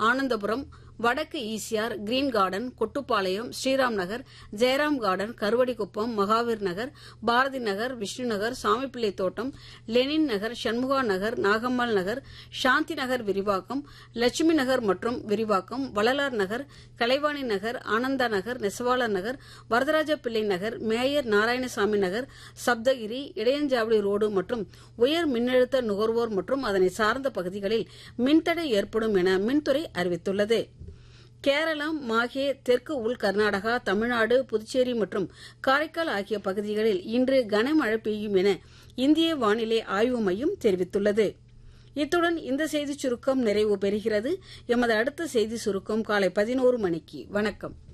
ஆனந்தபுரம் வடக்கு ECR green garden Kottupalayam Sriram Nagar Jayaram garden Karuvadikuppam Mahaveer Nagar Bharathi Nagar Vishnu Nagar Samipillai Thottam Lenin நகர் சண்முகா நகர் நாகம்மாள் நகர் சாந்தி நகர் விரிவாக்கம் லட்சுமி நகர் மற்றும் விரிவாக்கம் வள்ளலார் நகர் கலைவாணி நகர் ஆனந்தா நகர் நெசவாளர் நகர் வரதராஜ பிள்ளை நகர் மேயர் நாராயணசாமி நகர் சப்தகிரி இடையஞ்சாவடி ரோடு மற்றும் உயர் மின்னழுத்த நுகர்வோர் மற்றும் அதனை சார்ந்த பகுதிகளில் மின்தடை ஏற்படும் என மின்துறை அறிவித்துள்ளது கேரளம் மாஹே தெற்கு உள் கர்நாடகா தமிழ்நாடு புதுச்சேரி மற்றும் காரைக்கால் ஆகிய பகுதிகளில் இன்று கனமழை பெய்யும் என இந்திய வானிலை ஆய்வு மையம் தெரிவித்துள்ளது இத்துடன் இந்த செய்திச் சுருக்கம் நிறைவு பெறுகிறது எமது அடுத்த செய்தி சுருக்கம் காலை பதினோரு மணிக்கு வணக்கம்